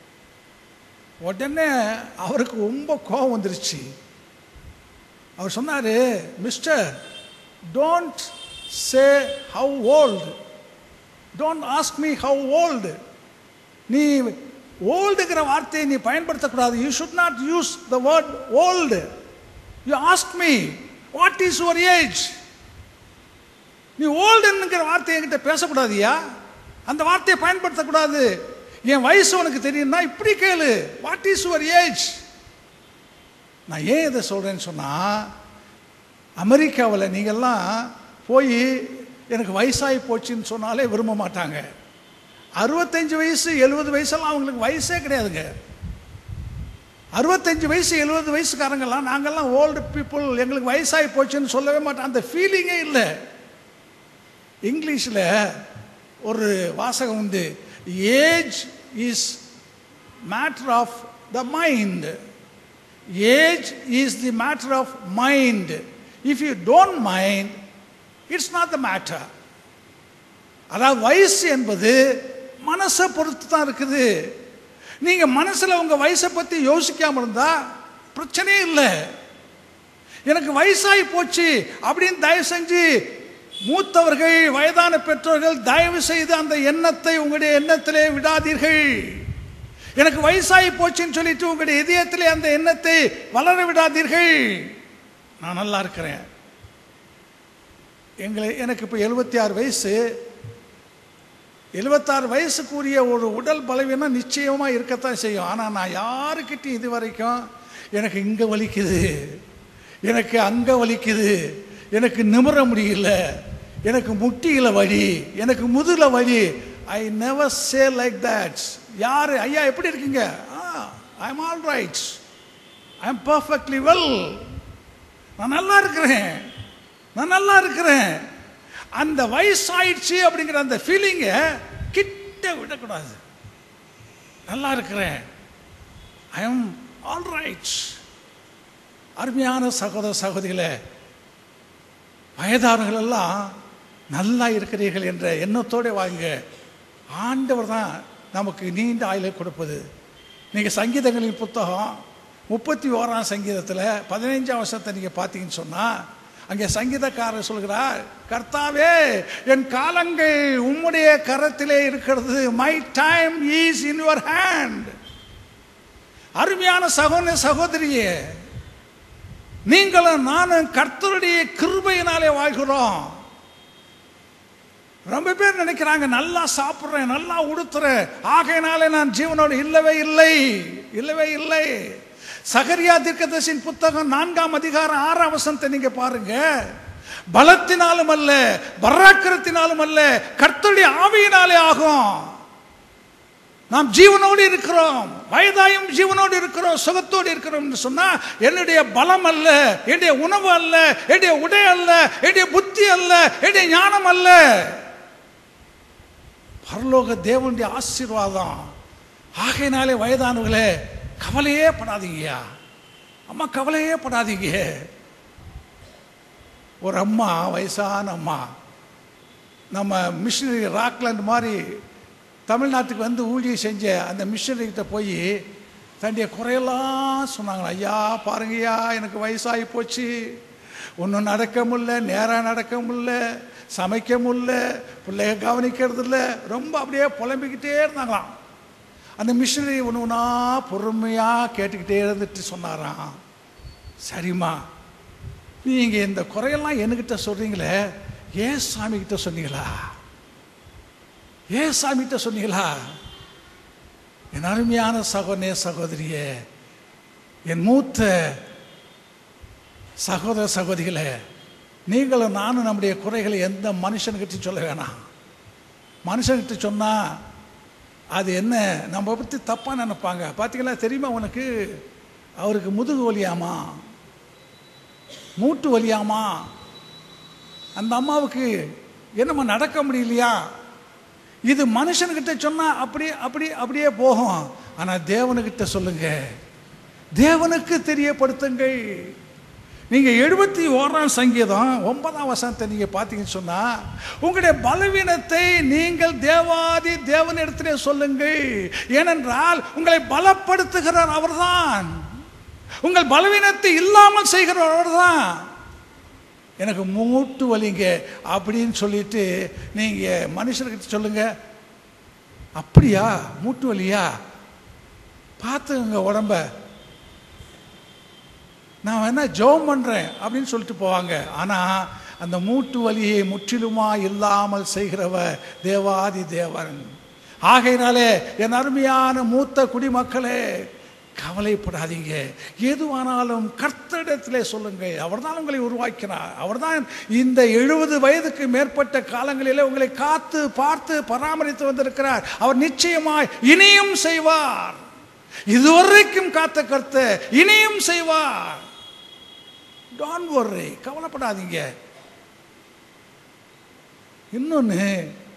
உடனே அவருக்கு ரொம்ப கோபம் வந்துருச்சு அவர் சொன்னார் mister don't say how old don't ask me how old நீ ஓல்டுங்கிற வார்த்தையை நீ பயன்படுத்தக்கூடாது you should not use the word old you ask me what is your age நீ ஓல்டுங்கிற வார்த்தையை என்கிட்ட பேசக்கூடாதியா அந்த வார்த்தையை பயன்படுத்தக்கூடாது என் வயசு உனக்கு தெரியும்னா இப்படி கேளு வாட் இஸ் யுவர் ஏஜ் நான் ஏன் இதை சொல்கிறேன்னு சொன்னால் அமெரிக்காவில் நீங்கள்லாம் போய் எனக்கு வயசாகி போச்சுன்னு சொன்னாலே விரும்ப மாட்டாங்க அறுபத்தஞ்சு வயசு எழுபது வயசெல்லாம் அவங்களுக்கு வயசே கிடையாதுங்க அறுபத்தஞ்சு வயசு எழுபது வயசுக்காரங்கெல்லாம் நாங்கள்லாம் ஓல்டு பீப்புள் எங்களுக்கு வயசாகி போச்சுன்னு சொல்லவே மாட்டோம் அந்த ஃபீலிங்கே இல்லை இங்கிலீஷில் ஒரு வாசகம் உண்டு age is matter of the mind age is the matter of mind if you don't mind it's not the matter அதாவது வயசு என்பது மனசை பொறுத்து தான் இருக்குது நீங்கள் மனசில் உங்கள் வயசை பற்றி யோசிக்காமல் இருந்தால் பிரச்சனையே இல்லை எனக்கு வயசாகி போச்சு அப்படின்னு தயவு செஞ்சு மூத்தவர்கள் வயதான பெற்றோர்கள் தயவு செய்து அந்த எண்ணத்தை உங்களுடைய எண்ணத்திலே விடாதீர்கள் எனக்கு வயசாகி போச்சுன்னு சொல்லிட்டு உங்களுடைய இதயத்திலே அந்த எண்ணத்தை வளர விடாதீர்கள் நான் நல்லா இருக்கிறேன் எங்களை எனக்கு இப்போ எழுபத்தி ஆறு வயசு எழுபத்தாறு வயசுக்குரிய ஒரு உடல் பலவீனம் நிச்சயமாக இருக்கத்தான் செய்யும் ஆனால் நான் யாருக்கிட்டையும் இது வரைக்கும் எனக்கு இங்கே வலிக்குது எனக்கு அங்கே வலிக்குது எனக்கு நிமிர முடியல எனக்கு முட்டியில் வலி எனக்கு முதுகில் வலி I never say like that யார் ஐயா எப்படி இருக்கீங்க ah I am all right I am perfectly well நான் நல்லா இருக்கிறேன் நான் நல்லா இருக்கிறேன் அந்த வயசாயிடுச்சு அப்படிங்கிற அந்த ஃபீலிங்கை கிட்ட விடக்கூடாது நல்லா இருக்கிறேன் ஐ எம் ஆல் ரைட் அருமையான சகோதர சகோதரிகளே வயதானவர்கள் எல்லாம் நல்லா இருக்கிறீர்கள் என்ற எண்ணத்தோடு வாங்க ஆண்டவர் தான் நமக்கு நீண்ட ஆயுளை கொடுப்பது நீங்கள் சங்கீதங்களின் புத்தகம் முப்பத்தி ஓராம் சங்கீதத்தில் பதினைஞ்சாம் வருஷத்தை நீங்கள் பார்த்தீங்கன்னு சொன்னால் அங்கே சங்கீதக்காரர் சொல்கிறார் கர்த்தாவே என் காலங்கள் உம்முடைய கரத்திலே இருக்கிறது my time is in your hand அருமையான சகோதர சகோதரியே நீங்களும் நானும் கர்த்தருடைய கிருபையினாலே வாழ்கிறோம் ரொம்ப பேர் நினைக்கிறாங்க நல்லா சாப்பிட்றேன் நல்லா உடுத்துறேன் ஆகையினாலே நான் ஜீவனோடு இல்லவே இல்லை இல்லவே இல்லை சகரியா தீர்க்கதர்சின் புத்தகம் நான்காம் அதிகாரம் ஆறாம் வசனத்தை நீங்க பாருங்க பலத்தினாலும் அல்ல பராக்கிரத்தினாலும் அல்ல கர்த்தருடைய ஆவியினாலே ஆகும் நாம் ஜீவனோடு இருக்கிறோம் வயதாயும் ஜீவனோடு இருக்கிறோம் சுகத்தோடு இருக்கிறோம் என்று சொன்னா என்னுடைய பலம் அல்ல என்னுடைய உணவு அல்ல என்னுடைய உடை அல்ல என்னுடைய புத்தி அல்ல என்னுடைய ஞானம் அல்ல பரலோக தேவனுடைய ஆசீர்வாதம் ஆகையினாலே வயதானவர்களே கவலையே படாதீங்கய்யா அம்மா கவலையே படாதீங்க ஒரு அம்மா வயசான அம்மா நம்ம மிஷினரி ராக்லாண்ட் மாதிரி தமிழ்நாட்டுக்கு வந்து ஊழியம் செஞ்ச அந்த மிஷினரிகிட்ட போய் தன்னுடைய குறையெல்லாம் சொன்னாங்களா ஐயா பாருங்கய்யா எனக்கு வயசாகி போச்சு ஒன்றும் நடக்க முடியல நேராக நடக்க முடியல சமைக்க முடியல பிள்ளைய கவனிக்கிறது இல்லை ரொம்ப அப்படியே புலம்பிக்கிட்டே இருந்தாங்களாம் அந்த மிஷினரி ஒன்று ஒன்றா பொறுமையாக கேட்டுக்கிட்டே இருந்துட்டு சொன்னாராம் சரிம்மா நீங்கள் இந்த குறையெல்லாம் என்கிட்ட சொல்கிறீங்களே ஏன் சாமி கிட்ட சொன்னீங்களா ஏன் சாமி கிட்ட சொன்னீங்களா என் அருமையான சகோதரே சகோதரியே என் மூத்த சகோதர சகோதரிகளே நீங்களும் நானும் நம்முடைய குறைகளை எந்த மனுஷனுக்கிட்ட சொல்ல வேணாம் மனுஷன்கிட்ட சொன்னால் அது என்ன நம்ம பற்றி தப்பாக நினைப்பாங்க பார்த்தீங்களா தெரியுமா உனக்கு அவருக்கு முதுகு வலியாமா மூட்டு வலியாமா அந்த அம்மாவுக்கு என்னம்மா நடக்க முடியலையா இது மனுஷனுக்கிட்ட சொன்னால் அப்படி அப்படி அப்படியே போகும் ஆனால் தேவனுக்கிட்ட சொல்லுங்க தேவனுக்கு தெரியப்படுத்துங்கள் நீங்கள் எழுபத்தி ஓராம் சங்கீதம் ஒன்பதாம் வசனத்தை நீங்கள் பார்த்தீங்கன்னு சொன்னால் உங்களுடைய பலவீனத்தை நீங்கள் தேவாதி தேவனிடத்திலே சொல்லுங்கள் ஏனென்றால் உங்களை பலப்படுத்துகிறார் அவர்தான் உங்கள் பலவீனத்தை இல்லாமல் செய்கிறவர் அவர்தான் எனக்கு மூட்டு வலிங்க அப்படின்னு சொல்லிட்டு நீங்கள் மனுஷர்கிட்ட சொல்லுங்க அப்படியா மூட்டு வலியா பார்த்துங்க உடம்ப நான் வேணா ஜெபம் பண்ணுறேன் அப்படின்னு சொல்லிட்டு போவாங்க ஆனால் அந்த மூட்டு வலியை முற்றிலுமா இல்லாமல் செய்கிறவர் தேவாதி தேவன் ஆகையினாலே என் அருமையான மூத்த குடிமக்களே கவலைப்படாதீங்க எதுவானாலும் கர்த்தரிடத்திலே சொல்லுங்க அவர்தான் உங்களை உருவாக்கினார் அவர்தான் இந்த எழுபது வயதுக்கு மேற்பட்ட காலங்களிலே உங்களை காத்து பார்த்து பராமரித்து வந்திருக்கிறார் அவர் நிச்சயமாய் இனியும் செய்வார் இதுவரைக்கும் காத்த கர்த்த இனியும் செய்வார் டான் ஒர்ரி கவலைப்படாதீங்க இன்னொன்று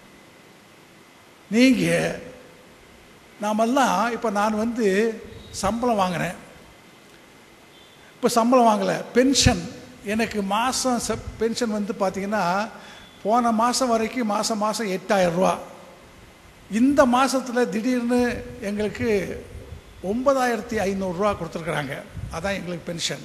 நீங்கள் நாமெல்லாம் இப்போ நான் வந்து சம்பளம் வாங்கினேன் இப்போ சம்பளம் வாங்கலை பென்ஷன் எனக்கு மாதம் செ பென்ஷன் வந்து பார்த்திங்கன்னா போன மாதம் வரைக்கும் மாதம் மாதம் எட்டாயிரரூவா இந்த மாதத்தில் திடீர்னு எங்களுக்கு ஒன்பதாயிரத்தி ஐநூறுரூவா கொடுத்துருக்குறாங்க அதான் எங்களுக்கு பென்ஷன்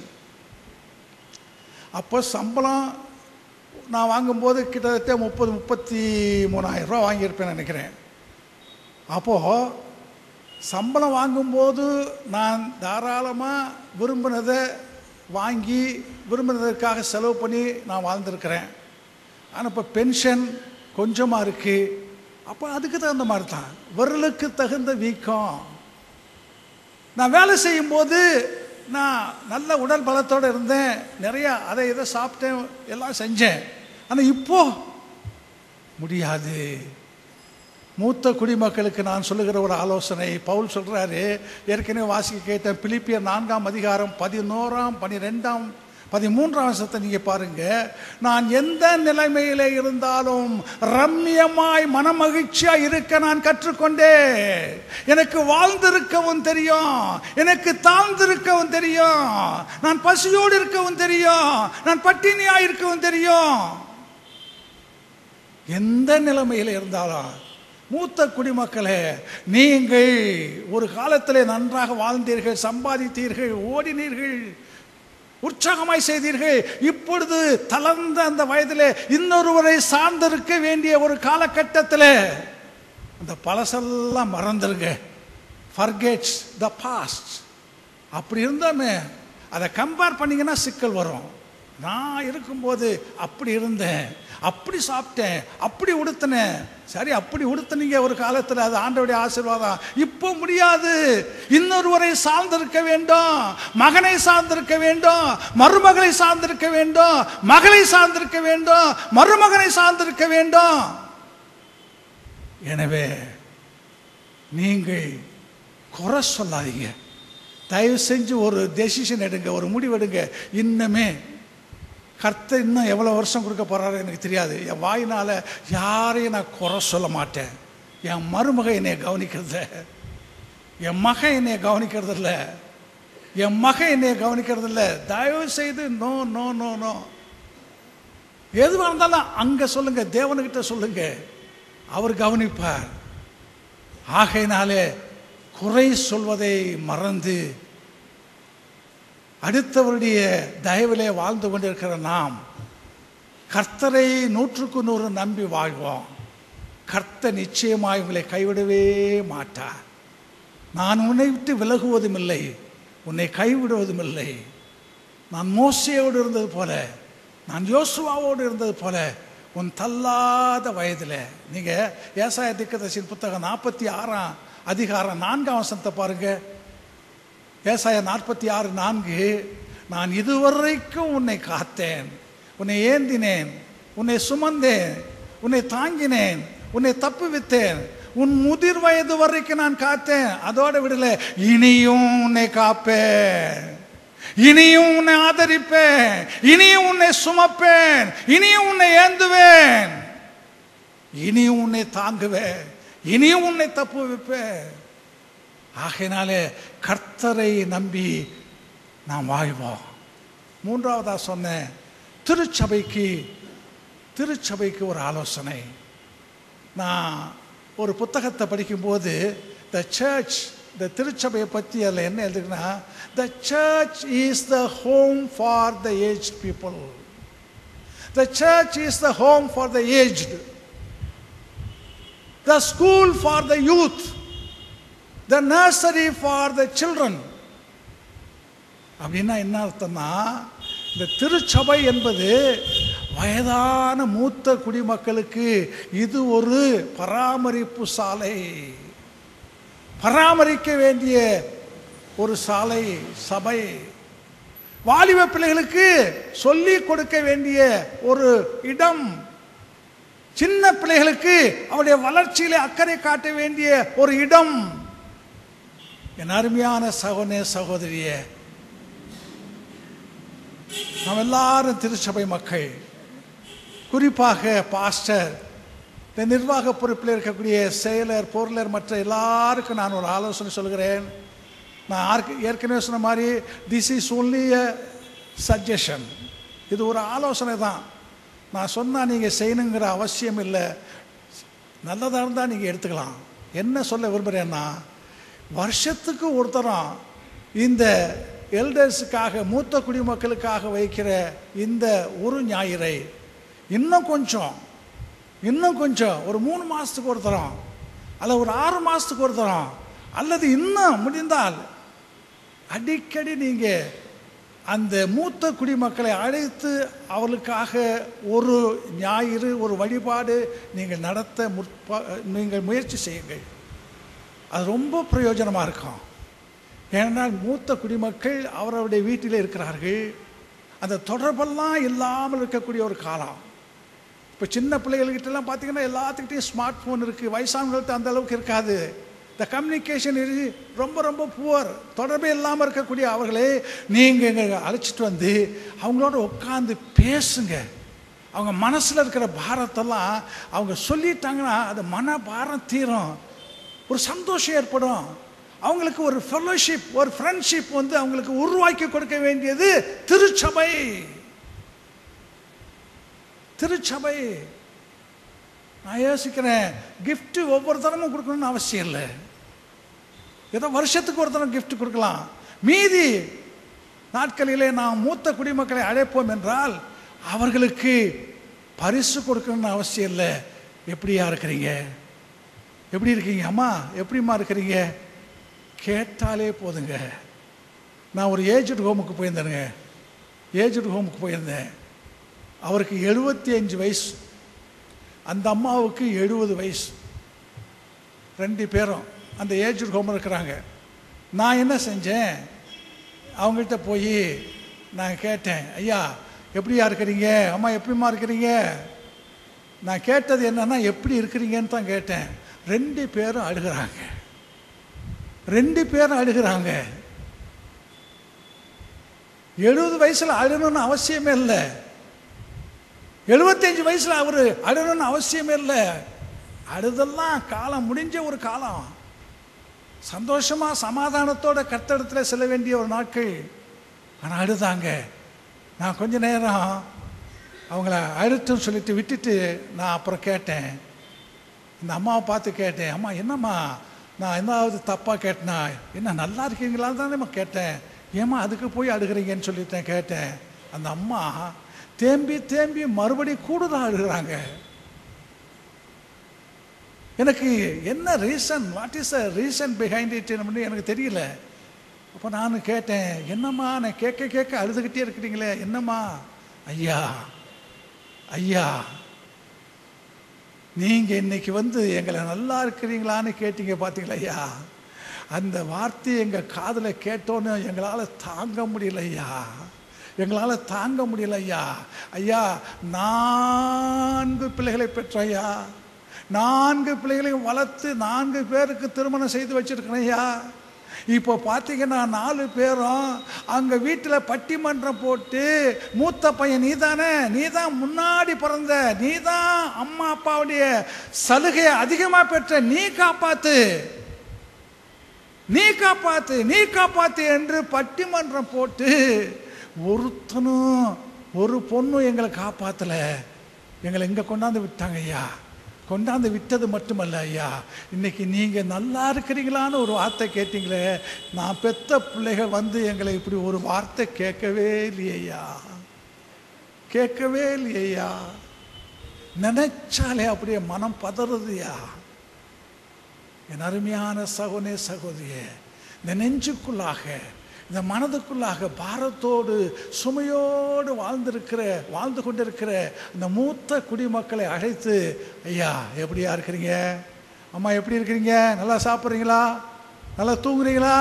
அப்போ சம்பளம் நான் வாங்கும்போது கிட்டத்தட்ட முப்பது முப்பத்தி மூணாயிரரூவா வாங்கியிருப்பேன் நினைக்கிறேன் அப்போது சம்பளம் வாங்கும்போது நான் தாராளமாக விரும்பினதை வாங்கி விரும்பினதற்காக செலவு பண்ணி நான் வாழ்ந்திருக்கிறேன் ஆனால் இப்போ பென்ஷன் கொஞ்சமாக இருக்குது அப்போ அதுக்கு தகுந்த மாதிரி தான் விரலுக்கு தகுந்த வீக்கம் நான் வேலை செய்யும்போது நான் நல்ல உடல் பலத்தோடு இருந்தேன் நிறையா அதை இதை சாப்பிட்டேன் எல்லாம் செஞ்சேன் ஆனால் இப்போ முடியாது மூத்த குடிமக்களுக்கு நான் சொல்லுகிற ஒரு ஆலோசனை பவுல் சொல்கிறாரு ஏற்கனவே வாசிக்க கேட்டேன் பிலிப்பியர் நான்காம் அதிகாரம் பதினோராம் பனிரெண்டாம் பதிமூன்றாம் வருஷத்தை நீங்கள் பாருங்க நான் எந்த நிலைமையிலே இருந்தாலும் ரம்மியமாய் மனமகிழ்ச்சியாக இருக்க நான் கற்றுக்கொண்டேன் எனக்கு வாழ்ந்திருக்கவும் தெரியும் எனக்கு தாழ்ந்திருக்கவும் தெரியும் நான் பசியோடு இருக்கவும் தெரியும் நான் பட்டினியாக இருக்கவும் தெரியும் எந்த நிலைமையில் இருந்தாலும் மூத்த குடிமக்களே நீங்கள் ஒரு காலத்தில் நன்றாக வாழ்ந்தீர்கள் சம்பாதித்தீர்கள் ஓடினீர்கள் உற்சாகமாய் செய்தீர்கள் இப்பொழுது தளர்ந்த அந்த வயதில் இன்னொருவரை சார்ந்திருக்க வேண்டிய ஒரு காலகட்டத்தில் அந்த பழசெல்லாம் மறந்துருங்க ஃபர்கெட்ஸ் த பாஸ்ட் அப்படி இருந்தாமே அதை கம்பேர் பண்ணிங்கன்னா சிக்கல் வரும் நான் இருக்கும்போது அப்படி இருந்தேன் அப்படி சாப்பிட்டேன் அப்படி உடுத்தினேன் சரி அப்படி உடுத்துனீங்க ஒரு காலத்தில் அது ஆண்டவுடைய ஆசீர்வாதம் இப்போ முடியாது இன்னொருவரை சார்ந்திருக்க வேண்டும் மகனை சார்ந்திருக்க வேண்டும் மருமகளை சார்ந்திருக்க வேண்டும் மகளை சார்ந்திருக்க வேண்டும் மருமகனை சார்ந்திருக்க வேண்டும் எனவே நீங்கள் குறை சொல்லாதீங்க தயவு செஞ்சு ஒரு டெசிஷன் எடுங்க ஒரு முடிவு எடுங்க இன்னமே கர்த்தர் இன்னும் எவ்வளோ வருஷம் கொடுக்க போகிறாரு எனக்கு தெரியாது என் வாயினால் யாரையும் நான் குறை சொல்ல மாட்டேன் என் மருமக என்னை கவனிக்கிறத என் மகன் என்னை கவனிக்கிறது இல்லை என் மகன் என்னை கவனிக்கிறது இல்லை தயவு செய்து நோ நோ நோ நோ எதுவாக இருந்தாலும் அங்கே சொல்லுங்க தேவனுக்கிட்ட சொல்லுங்க அவர் கவனிப்பார் ஆகையினாலே குறை சொல்வதை மறந்து அடுத்தவருடைய தயவிலே வாழ்ந்து கொண்டிருக்கிற நாம் கர்த்தரை நூற்றுக்கு நூறு நம்பி வாழ்வோம் கர்த்தர் நிச்சயமாய் உங்களை கைவிடவே மாட்டார் நான் உன்னை விட்டு விலகுவதும் இல்லை உன்னை கைவிடுவதும் இல்லை நான் மோசையோடு இருந்தது போல நான் யோசுவாவோடு இருந்தது போல உன் தள்ளாத வயதில் நீங்கள் ஏசாய திக்கதர்சின் புத்தகம் நாற்பத்தி ஆறாம் அதிகாரம் நான்காம் வசனத்தை பாருங்க ஏசாய நாற்பத்தி ஆறு நான்கு நான் இதுவரைக்கும் உன்னை காத்தேன் உன்னை ஏந்தினேன் உன்னை சுமந்தேன் உன்னை தாங்கினேன் உன்னை தப்புவித்தேன் உன் முதிர் வயது வரைக்கும் நான் காத்தேன் அதோட விடல இனியும் உன்னை காப்பேன் இனியும் உன்னை ஆதரிப்பேன் இனியும் உன்னை சுமப்பேன் இனியும் உன்னை ஏந்துவேன் இனியும் உன்னை தாங்குவேன் இனியும் உன்னை தப்பு வைப்பேன் ஆகையினாலே கர்த்தரை நம்பி நாம் வாழ்வோம் மூன்றாவதா சொன்னேன் திருச்சபைக்கு திருச்சபைக்கு ஒரு ஆலோசனை நான் ஒரு புத்தகத்தை படிக்கும்போது த சர்ச் இந்த திருச்சபையை பற்றி அதில் என்ன எழுதுக்குன்னா the church is the home for the age people the church is the home for the aged the school for the youth the nursery for the children அப்படின்னா என்ன அர்த்தம்னா இந்த திருச்சபை என்பது வயதான மூத்த குடிமக்களுக்கு இது ஒரு பராமரிப்பு சாலை பராமரிக்க வேண்டிய ஒரு சாலை சபை வாலிப பிள்ளைகளுக்கு சொல்லி கொடுக்க வேண்டிய ஒரு இடம் சின்ன பிள்ளைகளுக்கு அவருடைய வளர்ச்சியில அக்கறை காட்ட வேண்டிய ஒரு இடம் என் அருமையான சகோதர சகோதரியே நாம் எல்லாரும் திருச்சபை மக்கள் குறிப்பாக பாஸ்டர் இந்த நிர்வாக பொறுப்பில் இருக்கக்கூடிய செயலர் பொருளர் மற்ற எல்லாருக்கும் நான் ஒரு ஆலோசனை சொல்கிறேன் நான் ஆர்க்கு- ஏற்கனவே சொன்ன மாதிரி this is only a suggestion இது ஒரு ஆலோசனை தான் நான் சொன்னால் நீங்கள் செய்யணுங்கிற அவசியம் இல்லை நல்லதாக இருந்தால் நீங்கள் எடுத்துக்கலாம் என்ன சொல்ல விரும்புகிறேன்னா வருஷத்துக்கு ஒரு தரம் இந்த எல்டர்ஸுக்காக மூத்த குடிமக்களுக்காக வைக்கிற இந்த ஒரு ஞாயிறை இன்னும் கொஞ்சம் இன்னும் கொஞ்சம் ஒரு மூணு மாதத்துக்கு ஒரு தரம் அல்ல ஒரு ஆறு மாதத்துக்கு ஒரு தரம் அல்லது இன்னும் முடிந்தால் அடிக்கடி நீங்கள் அந்த மூத்த குடிமக்களை அழைத்து அவர்களுக்காக ஒரு ஞாயிறு ஒரு வழிபாடு நீங்கள் நடத்த முற்ப நீங்கள் முயற்சி செய்யுங்கள் அது ரொம்ப பிரயோஜனமாக இருக்கும் ஏனென்றால் மூத்த குடிமக்கள் அவரவருடைய வீட்டில் இருக்கிறார்கள் அந்த தொடர்பெல்லாம் இல்லாமல் இருக்கக்கூடிய ஒரு காலம் இப்போ சின்ன பிள்ளைகள்கிட்டலாம் பார்த்தீங்கன்னா எல்லாத்துக்கிட்டையும் ஸ்மார்ட் ஃபோன் இருக்குது வயசானவங்கள்ட்ட அந்த அளவுக்கு இருக்காது இந்த கம்யூனிகேஷன் இரு ரொம்ப ரொம்ப புவர் தொடர்பே இல்லாமல் இருக்கக்கூடிய அவர்களே நீங்கள் இங்கே அழைச்சிட்டு வந்து அவங்களோட உட்காந்து பேசுங்க அவங்க மனசில் இருக்கிற பாரத்தெல்லாம் அவங்க சொல்லிட்டாங்கன்னா அது மன பாரம் தீரும் ஒரு சந்தோஷம் ஏற்படும் அவங்களுக்கு ஒரு ஃபெலோஷிப் ஒரு ஃப்ரெண்ட்ஷிப் வந்து அவங்களுக்கு உருவாக்கி கொடுக்க வேண்டியது திருச்சபை திருச்சபை நான் யோசிக்கிறேன் gift ஒவ்வொரு தரமும் கொடுக்கணும்னு அவசியம் இல்லை ஏதோ வருஷத்துக்கு ஒரு தரம் gift கொடுக்கலாம் மீதி நாட்களிலே நாம் மூத்த குடிமக்களை அழைப்போம் என்றால் அவர்களுக்கு பரிசு கொடுக்கணும்னு அவசியம் இல்லை எப்படியா இருக்கிறீங்க எப்படி இருக்கீங்க அம்மா எப்படிம்மா இருக்கிறீங்க கேட்டாலே போதுங்க நான் ஒரு ஏஜ்டு ஹோமுக்கு போயிருந்தேனுங்க ஏஜ்டு ஹோமுக்கு போயிருந்தேன் அவருக்கு எழுபத்தி அஞ்சு வயசு அந்த அம்மாவுக்கு எழுபது வயசு ரெண்டு பேரும் அந்த ஏஜ் ஹோமில் இருக்கிறாங்க நான் என்ன செஞ்சேன் அவங்கள்ட்ட போய் நான் கேட்டேன் ஐயா எப்படியா இருக்கிறீங்க அம்மா எப்படிம்மா இருக்கிறீங்க நான் கேட்டது என்னன்னா எப்படி இருக்கிறீங்கன்னு தான் கேட்டேன் ரெண்டு பேரும் அழுகிறாங்க ரெண்டு பேரும் அழுகிறாங்க எழுபது வயசுல அழணும்னு அவசியமே இல்லை எழுபத்தஞ்சு வயசுல அவர் அழணும்னு அவசியமே இல்லை அழுதெல்லாம் காலம் முடிஞ்ச ஒரு காலம் சந்தோஷமா சமாதானத்தோட கர்த்தடத்தில் செல்ல வேண்டிய ஒரு நாட்கள் ஆனால் அழுதாங்க நான் கொஞ்ச நேரம் அவங்கள அழுத்துன்னு சொல்லிட்டு விட்டுட்டு நான் அப்புறம் கேட்டேன் இந்த அம்மாவை பார்த்து கேட்டேன் அம்மா என்னம்மா நான் எந்தாவது தப்பாக கேட்டேனா என்ன நல்லா இருக்கீங்களா தானேம்மா கேட்டேன் ஏம்மா அதுக்கு போய் அழுகிறீங்கன்னு சொல்லிட்டேன் கேட்டேன் அந்த அம்மா தேம்பி தேம்பி மறுபடியும் கூடுதலாக அழுகிறாங்க எனக்கு என்ன reason what is a reason behind it எனக்கு தெரியல அப்போ நான் கேட்டேன் என்னம்மா நான் கேட்க கேட்க அழுதுகிட்டே இருக்கிறீங்களே என்னம்மா ஐயா ஐயா நீங்க இன்னைக்கு வந்து எங்களை நல்லா இருக்கிறீங்களான்னு கேட்டீங்க பார்த்தீங்களா ஐயா அந்த வார்த்தையை எங்க காதுல கேட்டோன்னு எங்களால தாங்க முடியல ஐயா எங்களால தாங்க முடியல ஐயா ஐயா நான்கு பிள்ளைகளை பெற்ற ஐயா நான்கு பிள்ளைகளையும் வளர்த்து நான்கு பேருக்கு திருமணம் செய்து வச்சிருக்கிறேன் ஐயா இப்போ பார்த்தீங்கன்னா நாலு பேரும் அங்கே வீட்டில் பட்டிமன்றம் போட்டு மூத்த பையன் நீ தானே நீ தான் முன்னாடி பிறந்த நீ தான் அம்மா அப்பாவுடைய சலுகையை அதிகமாக பெற்ற நீ காப்பாத்து நீ காப்பாத்து நீ காப்பாத்து என்று பட்டிமன்றம் போட்டு ஒருத்தனும் ஒரு பொண்ணும் எங்களை காப்பாத்தல எங்களை இங்க கொண்டாந்து விட்டாங்க ஐயா கொண்டாந்து விட்டது மட்டுமல்ல ஐயா இன்னைக்கு நீங்க நல்லா இருக்கிறீங்களான்னு ஒரு வார்த்தை கேட்டீங்களே நான் பெத்த பிள்ளைகள் வந்து எங்களை இப்படி ஒரு வார்த்தை கேட்கவே இல்லையா கேட்கவே இல்லையா நினைச்சாலே அப்படியே மனம் பதறுதுயா என் அருமையான சகோனே சகோதரியே இந்த நெஞ்சுக்குள்ளாக இந்த மனதுக்குள்ளாக பாரத்தோடு சுமையோடு வாழ்ந்திருக்கிற வாழ்ந்து கொண்டிருக்கிற இந்த மூத்த குடிமக்களை அழைத்து ஐயா எப்படியா இருக்கிறீங்க அம்மா எப்படி இருக்கிறீங்க நல்லா சாப்பிட்றீங்களா நல்லா தூங்குறீங்களா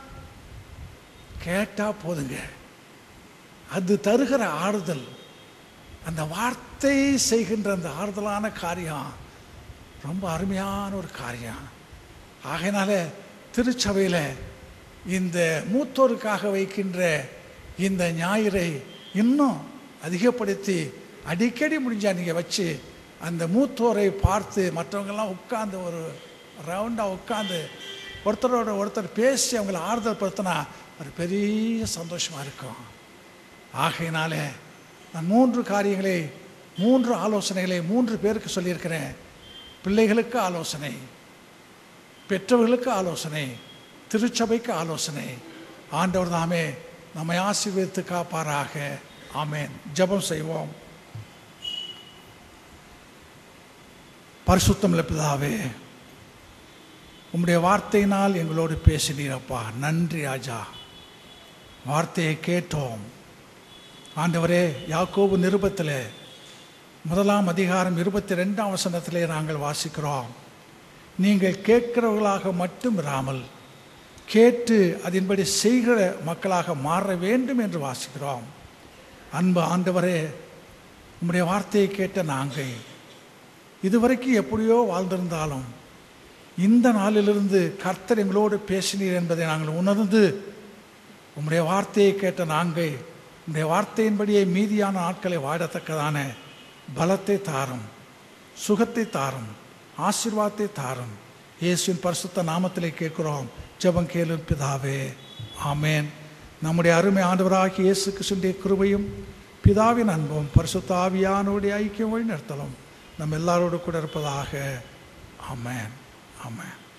கேட்டா போதுங்க அது தருகிற ஆறுதல் அந்த வார்த்தை செய்கின்ற அந்த ஆறுதலான காரியம் ரொம்ப அருமையான ஒரு காரியம் ஆகையினால திருச்சபையில் இந்த மூத்தோருக்காக வைக்கின்ற இந்த ஞாயிறை இன்னும் அதிகப்படுத்தி அடிக்கடி முடிஞ்சா நீங்கள் வச்சு அந்த மூத்தோரை பார்த்து மற்றவங்கெல்லாம் உட்கார்ந்து ஒரு ரவுண்டாக உட்கார்ந்து ஒருத்தரோட ஒருத்தர் பேசி அவங்கள ஆறுதல் படுத்தினா ஒரு பெரிய சந்தோஷமாக இருக்கும் ஆகையினால நான் மூன்று காரியங்களை மூன்று ஆலோசனைகளை மூன்று பேருக்கு சொல்லியிருக்கிறேன் பிள்ளைகளுக்கு ஆலோசனை பெற்றவர்களுக்கு ஆலோசனை திருச்சபைக்கு ஆலோசனை ஆண்டவர் தாமே நம்மை ஆசீர்வதித்து காப்பாராக ஆமென் ஜெபம் செய்வோம் பரிசுத்தம் பிதாவே உம்முடைய வார்த்தையினால் எங்களோடு பேசினீரப்பா நன்றி ராஜா வார்த்தையை கேட்டோம் ஆண்டவரே யாக்கோபு நிருபத்தில் முதலாம் அதிகாரம் இருபத்தி ரெண்டாம் வசனத்திலே நாங்கள் வாசிக்கிறோம் நீங்கள் கேட்கிறவர்களாக மட்டும் இராமல் கேட்டு அதன்படி செய்கிற மக்களாக மாற வேண்டும் என்று வாசிக்கிறோம் அன்பு ஆண்டவரே உம்முடைய வார்த்தையை கேட்ட நாங்கள் இதுவரைக்கும் எப்படியோ வாழ்ந்திருந்தாலும் இந்த நாளிலிருந்து கர்த்தர் எங்களோடு பேசினீர் என்பதை நாங்கள் உணர்ந்து உம்முடைய வார்த்தையை கேட்ட நாங்கள் உம்முடைய வார்த்தையின்படியே மீதியான நாட்களை வாழத்தக்கதான பலத்தை தாரும் சுகத்தை தாரும் ஆசீர்வாதத்தை தாரும் இயேசுவின் பரிசுத்த நாமத்திலே கேட்கிறோம் ஜெபம் கேளு பிதாவே ஆமேன் நம்முடைய அருமை ஆண்டவராகிய இயேசு கிறிஸ்துடைய கிருபையும் பிதாவின் அன்பும் பரிசுத்த ஆவியானோடைய ஐக்கியம் வழி நடத்தலும் நம்ம எல்லாரோடு கூட இருப்பதாக ஆமேன் ஆமேன்